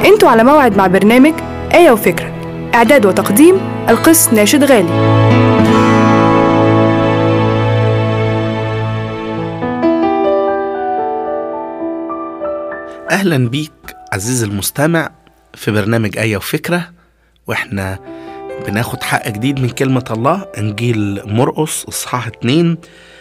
انتوا على موعد مع برنامج آية وفكرة إعداد وتقديم القس ناشد غالي أهلا بيك عزيزي المستمع في برنامج آية وفكرة وإحنا بناخد حق جديد من كلمة الله إنجيل مرقس إصحاح اتنين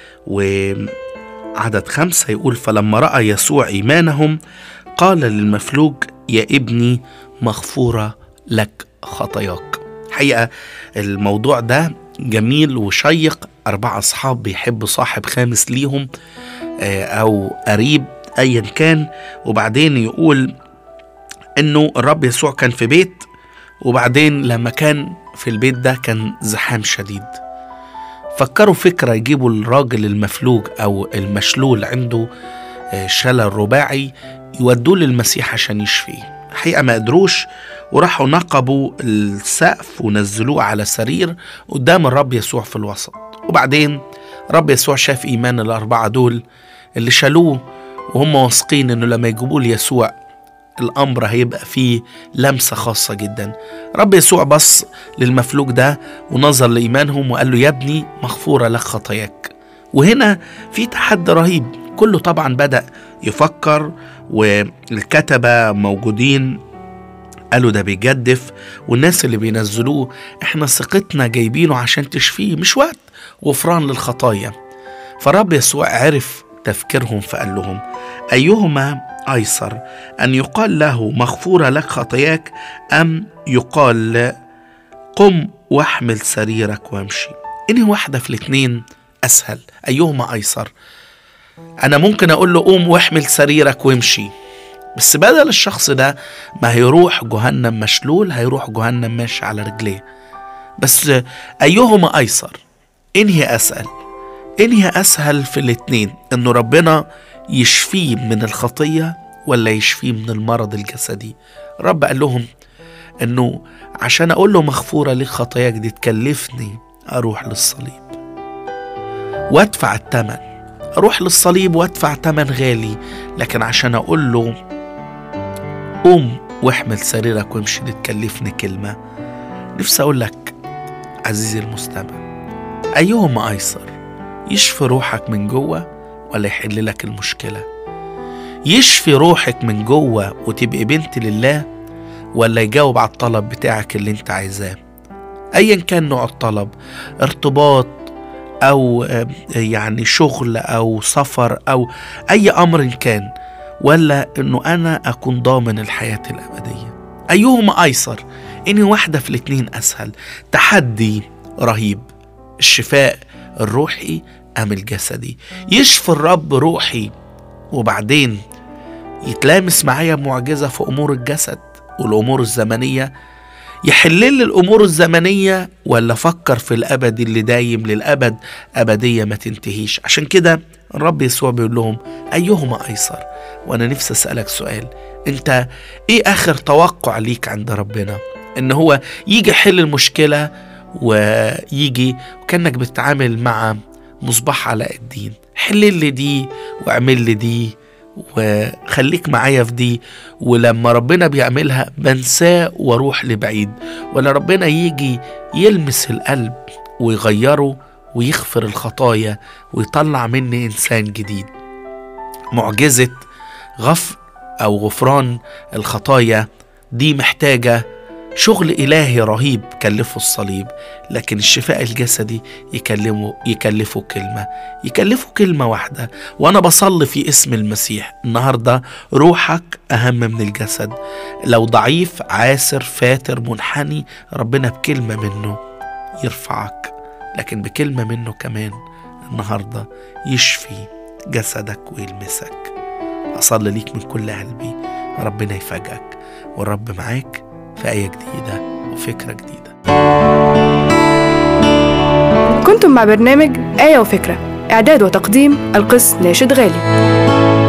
وعدد خمسة يقول فلما رأى يسوع إيمانهم قال للمفلوج يا ابني مغفورة لك خطاياك حقيقة الموضوع ده جميل وشيق أربعة أصحاب بيحبوا صاحب خامس ليهم آه، أو قريب أيا كان وبعدين يقول إنه الرب يسوع كان في بيت وبعدين لما كان في البيت ده كان زحام شديد فكروا فكرة يجيبوا الراجل المفلوج أو المشلول عنده آه، شلل رباعي يودوه للمسيح عشان يشفيه الحقيقة ما قدروش وراحوا نقبوا السقف ونزلوه على سرير قدام الرب يسوع في الوسط وبعدين رب يسوع شاف إيمان الأربعة دول اللي شالوه وهم واثقين إنه لما يجيبوه ليسوع الأمر هيبقى فيه لمسة خاصة جدا رب يسوع بص للمفلوج ده ونظر لإيمانهم وقال له يا ابني مغفورة لك خطاياك وهنا في تحدي رهيب كله طبعا بدأ يفكر والكتبة موجودين قالوا ده بيجدف والناس اللي بينزلوه احنا ثقتنا جايبينه عشان تشفيه مش وقت غفران للخطايا فرب يسوع عرف تفكيرهم فقال لهم أيهما أيسر أن يقال له مغفورة لك خطاياك أم يقال قم واحمل سريرك وامشي إنهي واحدة في الاتنين أسهل أيهما أيسر أنا ممكن أقول له قوم واحمل سريرك وامشي بس بدل الشخص ده ما هيروح جهنم مشلول هيروح جهنم ماشي على رجليه بس أيهما أيسر إنهي أسأل إنهي أسهل في الاتنين إنه ربنا يشفيه من الخطية ولا يشفيه من المرض الجسدي رب قال لهم إنه عشان أقول له مغفورة لك خطاياك دي تكلفني أروح للصليب وأدفع الثمن أروح للصليب وأدفع ثمن غالي لكن عشان أقول له قوم واحمل سريرك وامشي دي تكلفني كلمة نفسي أقول لك عزيزي المستمع أيهما أيسر يشفي روحك من جوه ولا يحل لك المشكلة يشفي روحك من جوه وتبقي بنت لله ولا يجاوب على الطلب بتاعك اللي انت عايزاه ايا كان نوع الطلب ارتباط او آه، يعني شغل او سفر او اي امر كان ولا انه انا اكون ضامن الحياة الابدية ايهما ايسر اني واحدة في الاتنين اسهل تحدي رهيب الشفاء الروحي ام الجسدي يشفي الرب روحي وبعدين يتلامس معايا معجزة في امور الجسد والامور الزمنية يحل لي الامور الزمنيه ولا افكر في الابد اللي دايم للابد ابديه ما تنتهيش عشان كده الرب يسوع بيقول لهم ايهما ايسر وانا نفسي اسالك سؤال انت ايه اخر توقع ليك عند ربنا ان هو يجي يحل المشكله ويجي وكانك بتتعامل مع مصباح علاء الدين حل لي دي واعمل لي دي وخليك معايا في دي ولما ربنا بيعملها بنساه واروح لبعيد ولا ربنا يجي يلمس القلب ويغيره ويغفر الخطايا ويطلع مني انسان جديد معجزه غفر او غفران الخطايا دي محتاجه شغل إلهي رهيب كلفه الصليب لكن الشفاء الجسدي يكلمه يكلفه كلمة يكلفه كلمة واحدة وأنا بصلي في اسم المسيح النهاردة روحك أهم من الجسد لو ضعيف عاسر فاتر منحني ربنا بكلمة منه يرفعك لكن بكلمة منه كمان النهاردة يشفي جسدك ويلمسك أصلي ليك من كل قلبي ربنا يفاجئك والرب معاك في آية جديدة وفكرة جديدة كنتم مع برنامج آية وفكرة إعداد وتقديم القس ناشد غالي